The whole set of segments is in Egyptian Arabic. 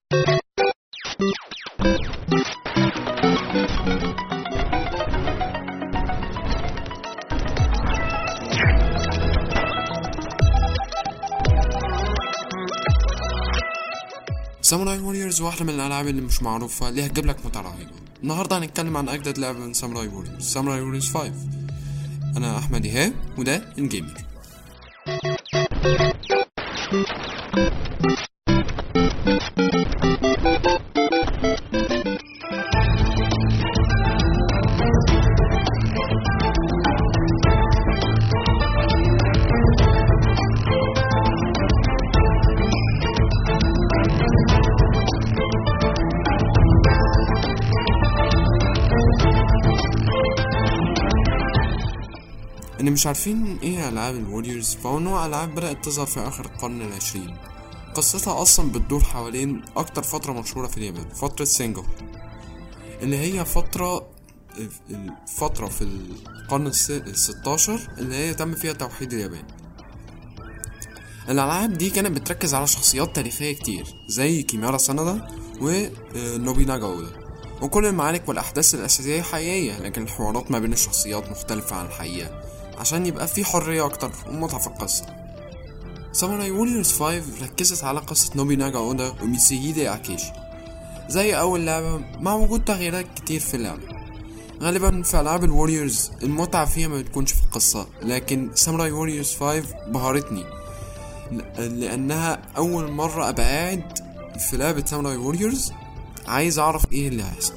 ساموراي ووريرز واحدة من الألعاب اللي مش معروفة اللي هتجيب لك متعة رهيبة النهاردة هنتكلم عن أجدد لعبة من ساموراي ووريرز ساموراي ووريرز 5 أنا أحمد إيهاب وده الجيمر اللي مش عارفين ايه ألعاب الوريورز فهو نوع ألعاب بدأت تظهر في آخر القرن العشرين قصتها أصلا بتدور حوالين أكتر فترة مشهورة في اليابان فترة سينجو اللي هي فترة فترة في القرن الستاشر اللي هي تم فيها توحيد اليابان الألعاب دي كانت بتركز على شخصيات تاريخية كتير زي كيميارا سانادا ونوبيناغا أودا وكل المعارك والأحداث الأساسية حقيقية لكن الحوارات ما بين الشخصيات مختلفة عن الحقيقة عشان يبقى في حرية أكتر ومتعة في القصة ساموراي ووريرز 5 ركزت على قصة نوبيناغا أودا وميسيهيدي أكيشي زي أول لعبة مع وجود تغييرات كتير في اللعبة غالبا في ألعاب الوريورز المتعة فيها ما بتكونش في القصة لكن ساموراي ووريرز 5 بهرتني لأنها أول مرة أبقى قاعد في لعبة ساموراي ووريرز عايز أعرف إيه اللي هيحصل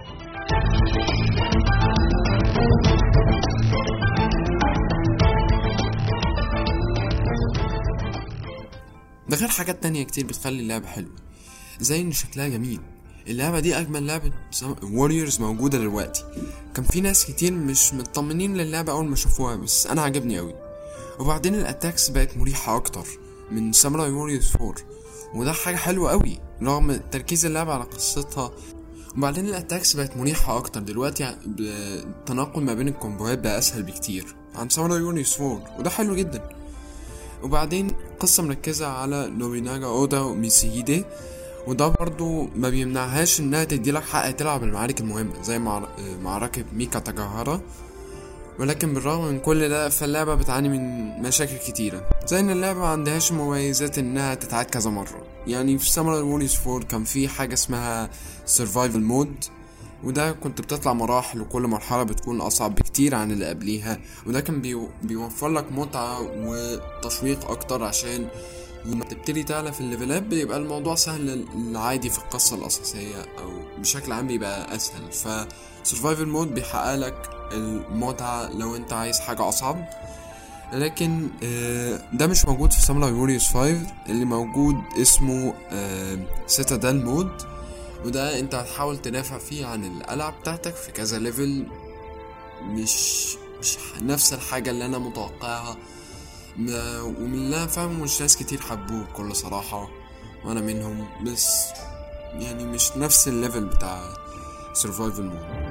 ده غير حاجات تانية كتير بتخلي اللعبة حلوة زي ان شكلها جميل اللعبة دي أجمل لعبة ووريرز موجودة دلوقتي كان في ناس كتير مش مطمنين للعبة أول ما شافوها بس أنا عجبني أوي وبعدين الأتاكس بقت مريحة أكتر من ساموراي ووريرز 4 وده حاجة حلوة أوي رغم تركيز اللعبة على قصتها وبعدين الأتاكس بقت مريحة أكتر دلوقتي التنقل ما بين الكومبوهات بقى أسهل بكتير عن ساموراي ووريرز 4 وده حلو جدا وبعدين قصة مركزة على نوبيناغا أودا وميسيهيدي وده برضو ما بيمنعهاش انها تديلك حق تلعب المعارك المهمة زي معركة ميكا تاجاهارا ولكن بالرغم من كل ده فاللعبة بتعاني من مشاكل كتيرة زي ان اللعبة ما عندهاش مميزات انها تتعاد كذا مرة يعني في ساموراي ووريرز 4 كان في حاجة اسمها سرفايفل مود وده كنت بتطلع مراحل وكل مرحلة بتكون أصعب بكتير عن اللي قبليها وده كان بيو بيوفر لك متعة وتشويق أكتر عشان لما تبتدي تعلى في الليفلات بيبقى الموضوع سهل العادي في القصة الأساسية أو بشكل عام بيبقى أسهل ف سرفايفل مود بيحقق لك المتعة لو أنت عايز حاجة أصعب لكن ده مش موجود في ساموراي ووريرز 5 اللي موجود اسمه سيتادل مود وده انت هتحاول تدافع فيه عن القلعة بتاعتك في كذا ليفل مش مش نفس الحاجة اللي انا متوقعها ومن اللي انا فاهمه مش ناس كتير حبوه بكل صراحة وانا منهم بس يعني مش نفس الليفل بتاع سرفايفل مود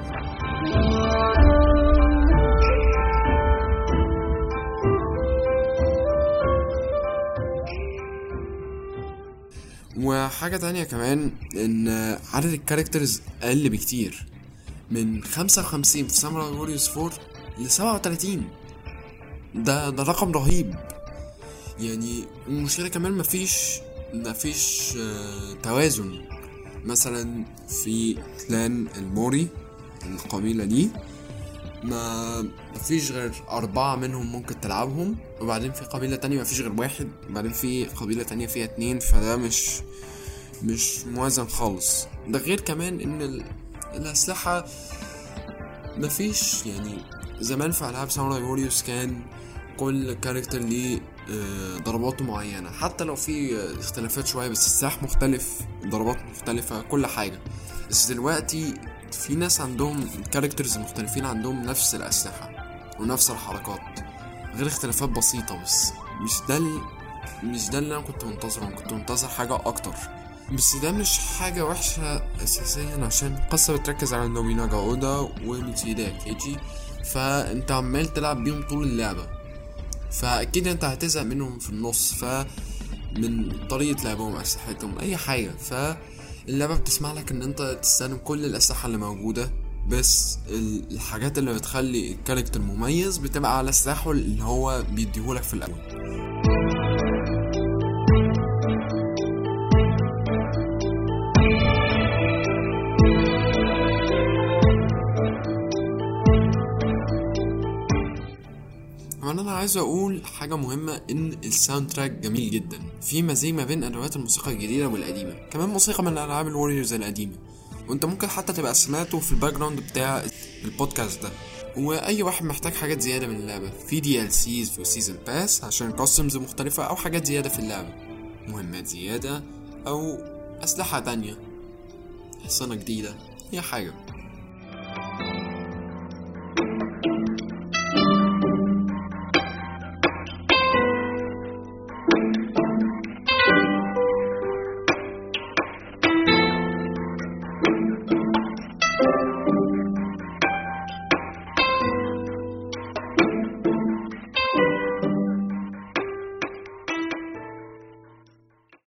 وحاجة تانية كمان ان عدد الكاركترز اقل بكتير من خمسة وخمسين في ساموراي ووريرز 4 لسبعة وتلاتين ده ده رقم رهيب يعني المشكلة كمان مفيش مفيش آه توازن مثلا في كلان الموري القبيلة دي ما مفيش غير أربعة منهم ممكن تلعبهم وبعدين في قبيلة تانية مفيش غير واحد وبعدين في قبيلة تانية فيها اتنين فده مش مش موازن خالص ده غير كمان ان الأسلحة مفيش يعني زمان في ألعاب ساموراي ووريوس كان كل كاركتر ليه ضرباته معينة حتى لو في اختلافات شوية بس السلاح مختلف ضربات مختلفة كل حاجة بس دلوقتي في ناس عندهم كاركترز مختلفين عندهم نفس الأسلحة ونفس الحركات غير اختلافات بسيطة بس مش ده ال... مش ده اللي أنا كنت منتظره أنا كنت منتظر حاجة أكتر بس ده مش حاجة وحشة أساسيا عشان القصة بتركز على نوبيناغا أودا وميتسيدا كيجي فأنت عمال تلعب بيهم طول اللعبة فأكيد أنت هتزهق منهم في النص ف من طريقة لعبهم أسلحتهم أي حاجة ف اللعبة بتسمح لك ان انت تستخدم كل الاسلحة اللي موجودة بس ال- الحاجات اللي بتخلي الكاركتر مميز بتبقى على سلاحه اللي هو بيديهولك في الاول كمان انا عايز اقول حاجة مهمة ان الساوند تراك جميل جدا في مزيج ما بين ادوات الموسيقى الجديدة والقديمة كمان موسيقى من العاب الوريورز القديمة وانت ممكن حتى تبقى سمعته في الباك جراوند بتاع البودكاست ده واي واحد محتاج حاجات زيادة من اللعبة في دي ال سيز وسيزون باس عشان كاستمز مختلفة او حاجات زيادة في اللعبة مهمات زيادة او اسلحة تانية حصانة جديدة هي حاجة